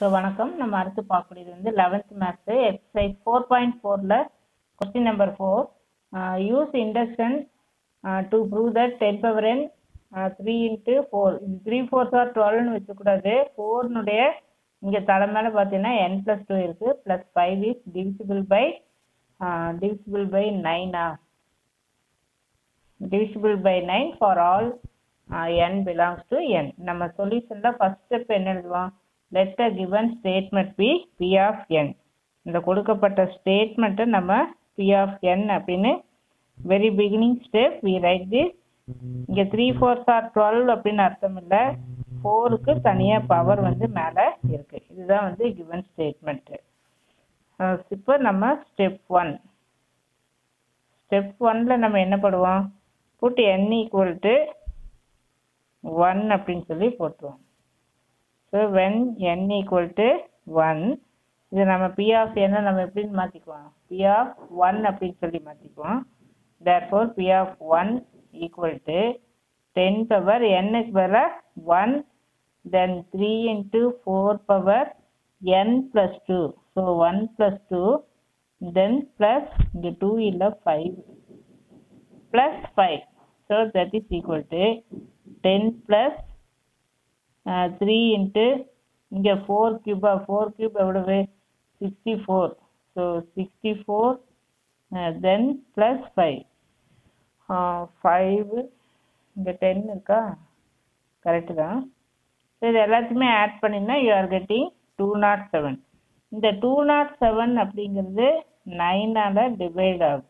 So வணக்கம் நம்ம அடுத்து பார்க்கக்கூடியது வந்து eleventh maths exercise four point ஃபோரில் question number four use induction to prove that ten power n three into four இது த்ரீ ஃபோர்ஸ் ஆர் டுவெல்னு வச்சுக்கூடாது ஃபோர்னுடைய இங்கே தலை மேலே பார்த்தீங்கன்னா என் ப்ளஸ் டூ இருக்குது plus five is divisible by divisible by நைனா divisible by 9 for all uh, n belongs to n நம்ம சொல்யூஷன்ல ஃபர்ஸ்ட் ஸ்டெப் என்ன எழுதுவோம் let the given statement be p of n இந்த கொடுக்கப்பட்ட ஸ்டேட்மெண்ட்டை நம்ம p of n அப்படின்னு very beginning step we write this இங்க த்ரீ ஃபோர்ஸ் ஆர் டுவெல் அப்படின்னு அர்த்தம் இல்லை ஃபோருக்கு தனியாக பவர் வந்து மேலே இருக்கு இதுதான் வந்து கிவன் ஸ்டேட்மெண்ட்டு இப்போ நம்ம ஸ்டெப் ஒன் ஸ்டெப் ஒன்ல நம்ம என்ன பண்ணுவோம் put n equal to one அப்படின்னு சொல்லி போட்டுருவோம் so when n equal to one இது நம்ம பி ஆஃப் என்ன நம்ம எப்படின்னு மாற்றிக்குவோம் பி ஆஃப் ஒன் அப்படின்னு சொல்லி மாற்றிக்குவோம் therefore P of one equal to ten power என்னுக்கு பதிலாக one then three into four power n plus two so one plus two then plus இங்கே டூ இல்லை five plus 5. So that is equal to 10 plus uh, 3 into இங்கே four கியூபா four cube எவ்வளவு sixty four so sixty four then plus five five இங்கே ten இருக்கா correct தான் so இது எல்லாத்தையுமே ஆட் பண்ணினா you are getting two nought seven இந்த டூ நாட் செவன் அப்படிங்கிறது நைனால் டிவைட் ஆகும்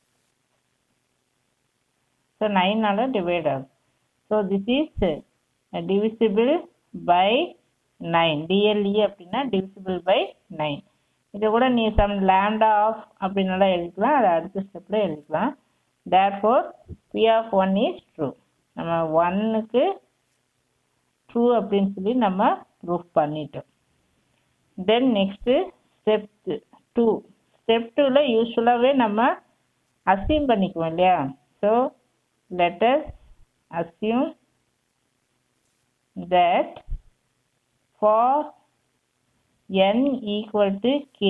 ஸோ நைனால் டிவைட் ஆகும் so this is divisible by nine டிஎல்இ அப்படின்னா டிவிசிபிள் பை நைன் இதை கூட நீ சம் லேம்டா ஆஃப் அப்படின்னால எழுதிக்கலாம் அதை அடுத்த ஸ்டெப்பில் எழுதிக்கலாம் therefore P of one is true நம்ம ஒன்னுக்கு ட்ரூ அப்படின்னு சொல்லி நம்ம ப்ரூஃப் பண்ணிட்டோம் then next step two step டூவில் யூஸ்ஃபுல்லாகவே நம்ம அசீம் பண்ணிக்குவோம் இல்லையா so let us assume that for n equal to k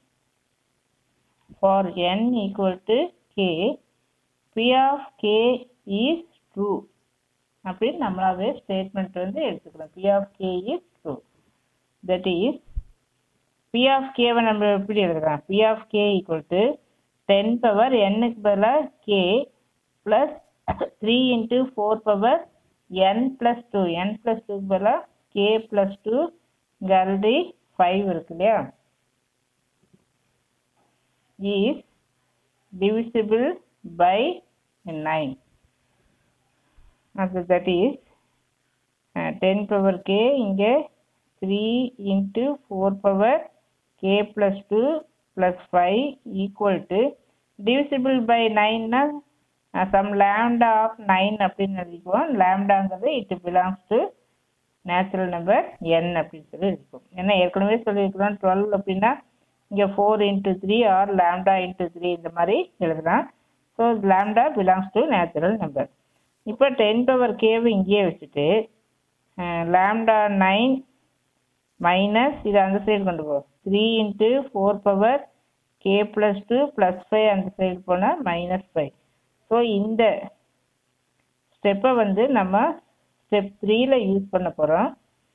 for n equal to k p of k is true அப்படின்னு நம்மளாவே ஸ்டேட்மெண்ட் வந்து எடுத்துக்கலாம் p of k is true that is p of k வை நம்ம எப்படி எழுதலாம் p of k equal to 10 power n க்கு பதிலாக k plus 3 into 4 power n plus 2 n plus 2 பதிலாக k plus 2 இங்கே ஆல்ரெடி 5 இருக்கு இல்லையா is divisible by 9 அது that is uh, 10 power k இங்கே 3 into 4 power k plus 2 plus 5 equal to divisible by 9 னா some lambda of nine அப்படின்னு எழுதிக்குவோம் லேம்டாங்கிறது it belongs to natural number n அப்படின்னு சொல்லி இருக்கும் ஏன்னா ஏற்கனவே சொல்லியிருக்கிறோம் டுவெல் அப்படின்னா இங்கே four into three or lambda into three இந்த மாதிரி எழுதலாம் so lambda belongs to natural number இப்போ டென் பவர் கேவை இங்கேயே வச்சுட்டு லேம்டா நைன் மைனஸ் இதை அந்த சைடு கொண்டு போ three into four power k plus two plus five அந்த சைடு போனால் மைனஸ் ஃபைவ் ஸோ இந்த ஸ்டெப்பை வந்து நம்ம ஸ்டெப் த்ரீல யூஸ் பண்ண போகிறோம்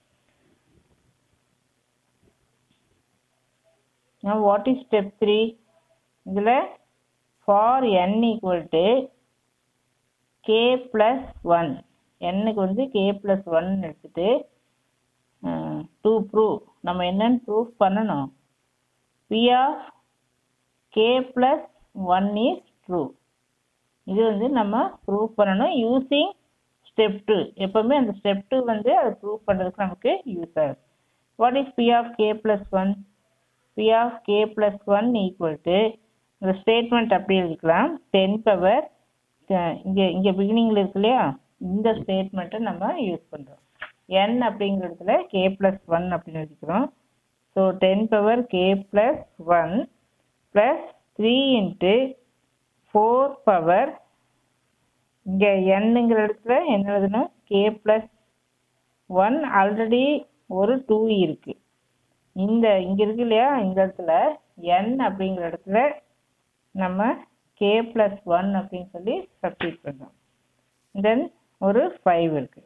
வாட் இஸ் ஸ்டெப் த்ரீ இதில் for n equal to k plus one என்னுக்கு வந்து கே ப்ளஸ் ஒன் எடுத்துட்டு டூ ப்ரூவ் நம்ம என்னன்னு ப்ரூஃப் பண்ணணும் P of k plus one is true இது வந்து நம்ம ப்ரூவ் பண்ணணும் யூஸிங் ஸ்டெப் டூ எப்போவுமே அந்த ஸ்டெப் டூ வந்து அதை ப்ரூவ் பண்ணுறதுக்கு நமக்கு யூஸ் ஆகும் what is P of k plus one P of k plus one equal to இந்த ஸ்டேட்மெண்ட் அப்படி எழுதிக்கலாம் டென் பவர் இங்கே இங்கே பிகினிங்கில் இருக்கு இல்லையா இந்த ஸ்டேட்மெண்ட்டை நம்ம யூஸ் பண்ணுறோம் என் அப்படிங்கிற இடத்துல கே ப்ளஸ் ஒன் அப்படின்னு எழுதிக்கிறோம் so ten power k plus one plus three into four power இங்கே என்னங்கிற இடத்துல என்ன எழுதணும் கே ப்ளஸ் ஒன் ஆல்ரெடி ஒரு டூ இருக்கு இந்த இங்கே இருக்கு இல்லையா இந்த இடத்துல என் அப்படிங்கிற இடத்துல நம்ம கே ப்ளஸ் ஒன் அப்படின்னு சொல்லி சப்ஸ்டியூட் பண்ணுறோம் தென் ஒரு ஃபைவ் இருக்குது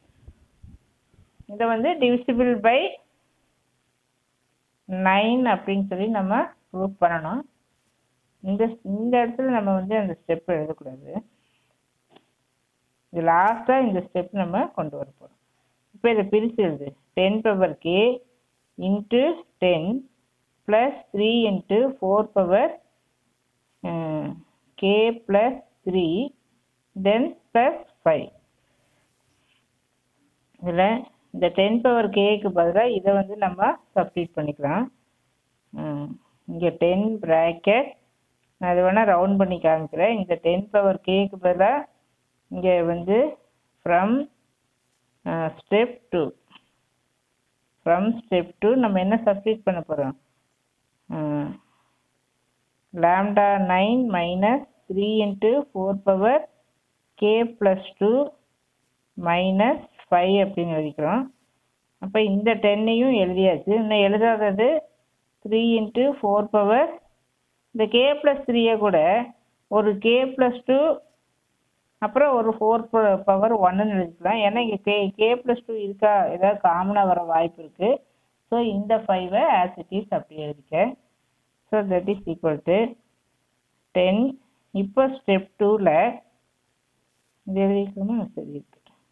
இதை வந்து டிவிசிபிள் பை நைன் அப்படின்னு சொல்லி நம்ம ப்ரூவ் பண்ணணும் இந்த இந்த இடத்துல நம்ம வந்து அந்த ஸ்டெப் எழுதக்கூடாது இது லாஸ்ட்டாக இந்த ஸ்டெப் நம்ம கொண்டு வர போகிறோம் இப்போ இதை பிரித்து எழுது ten power k into ten plus three into four power k plus three then plus five இதில் இந்த டென் பவர் கேக்கு பதிலாக இதை வந்து நம்ம சப்ஸ்டியூட் பண்ணிக்கலாம் இங்கே டென் ப்ராக்கெட் நான் அது வேணால் ரவுண்ட் பண்ணி காமிக்கிறேன் இந்த டென் பவர் கேக்கு பதிலாக இங்கே வந்து from step two from step two நம்ம என்ன சப்ஸ்டியூட் பண்ண போகிறோம் lambda nine minus three into four power k plus two minus five அப்படின்னு எழுதிக்கிறோம் அப்போ இந்த டென்னையும் எழுதியாச்சு இன்னும் எழுதாதது த்ரீ இன்ட்டு ஃபோர் பவர் இந்த கே ப்ளஸ் த்ரீயை கூட ஒரு கே ப்ளஸ் டூ அப்புறம் ஒரு ஃபோர் பவர் ஒன்றுன்னு எழுதிக்கலாம் ஏன்னா இங்கே கே கே ப்ளஸ் டூ இருக்கா ஏதாவது காமனாக வர வாய்ப்பு இருக்குது ஸோ இந்த ஃபைவை ஆஸ் இட் இஸ் அப்படி எழுதிக்க so that is equal to ten இப்போ ஸ்டெப் டூவில் இது எழுதிக்கணுமா சரி இருக்கு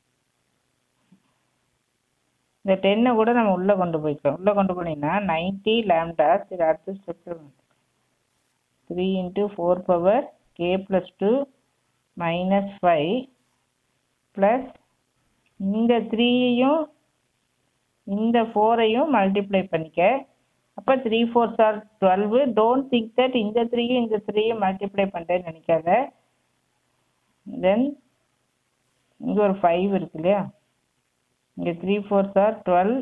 இந்த டென்னை கூட நம்ம உள்ளே கொண்டு போய்க்கலாம் உள்ளே கொண்டு போனீங்கன்னா நைன்ட்டி லேம்டா சரி அடுத்த ஸ்டெப்பில் three into four power k plus two minus five plus இந்த த்ரீயையும் இந்த ஃபோரையும் மல்டிப்ளை பண்ணிக்க அப்போ three fours are twelve don't think that இந்த த்ரீயும் இந்த த்ரீயும் மல்டிப்ளை பண்ணுறேன்னு நினைக்காத தென் இங்கே ஒரு ஃபைவ் இருக்கு இல்லையா இங்கே three fours are twelve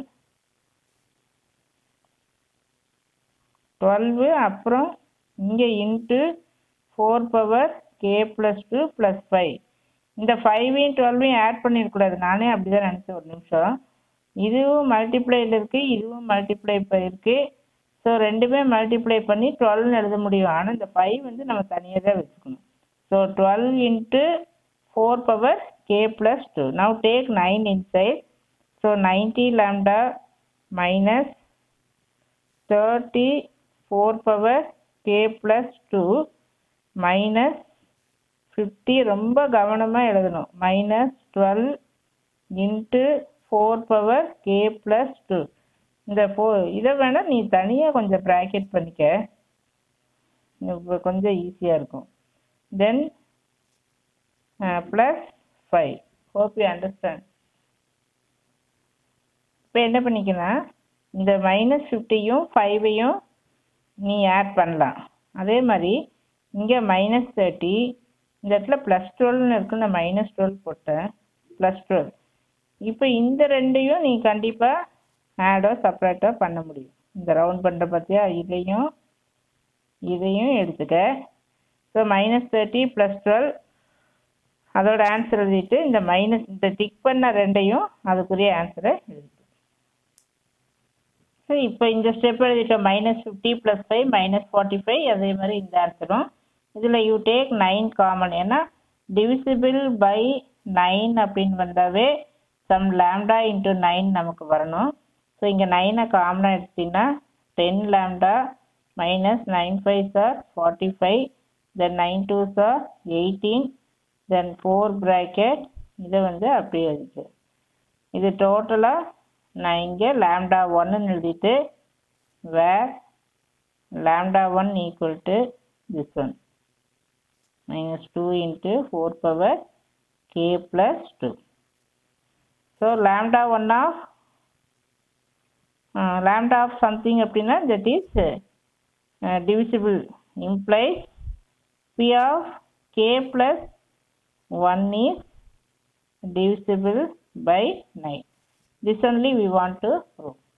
twelve அப்புறம் இங்கே into four power k plus two plus five இந்த ஃபைவையும் டுவெல்வையும் ஆட் பண்ணிடக்கூடாது நானே அப்படி தான் நினச்சேன் ஒரு நிமிஷம் இதுவும் மல்டிப்ளையில் இருக்குது இதுவும் மல்டிப்ளை இருக்குது ஸோ ரெண்டுமே மல்டிப்ளை பண்ணி டுவெல்னு எழுத முடியும் ஆனால் இந்த ஃபைவ் வந்து நம்ம தனியாக தான் வச்சுக்கணும் so twelve into four power k plus two now take nine inside so ninety lambda minus thirty four power k plus two minus fifty ரொம்ப கவனமாக எழுதணும் minus twelve into four power k plus two இந்த four இதை வேணால் நீ தனியாக கொஞ்சம் bracket பண்ணிக்க இப்போ கொஞ்சம் ஈஸியாக இருக்கும் then plus five hope you understand இப்போ என்ன பண்ணிக்கலாம் இந்த மைனஸ் ஃபிஃப்டியும் ஃபைவையும் நீ ஆட் பண்ணலாம் அதே மாதிரி இங்கே மைனஸ் தேர்ட்டி இந்த இடத்துல ப்ளஸ் டுவெல்னு இருக்கு நான் மைனஸ் டுவெல் போட்டேன் ப்ளஸ் டுவெல் இப்போ இந்த ரெண்டையும் நீ கண்டிப்பாக ஆடோ செப்பரேட்டோ பண்ண முடியும் இந்த ரவுண்ட் பண்ணுற பார்த்தியா இதையும் இதையும் எடுத்துக்க so minus thirty plus twelve அதோட ஆன்சர் எழுதிட்டு இந்த மைனஸ் இந்த டிக் பண்ண ரெண்டையும் அதுக்குரிய ஆன்சரை எழுதிட்டு ஸோ இப்போ இந்த ஸ்டெப் எழுதிட்டோம் minus fifty plus five minus forty five அதே மாதிரி இந்த ஆன்சரும் இதில் யூ டேக் நைன் காமன் ஏன்னா டிவிசிபிள் பை நைன் அப்படின்னு வந்தாவே சம் லேம்டா இன்ட்டு நைன் நமக்கு வரணும் ஸோ இங்கே நைனை காமனாக எடுத்திங்கன்னா ten lambda minus nine fives are forty five then nine twos are eighteen then four bracket இதை வந்து அப்படியே எழுதிக்கு இது டோட்டலாக நான் இங்கே லேம்டா ஒன்னு எழுதிட்டு where lambda one equal to this one minus 2 into 4 power k plus 2. So, lambda 1 of uh, lambda of something அப்படின்னா that is uh, divisible implies p of k plus 1 is divisible by 9. This only we want to prove.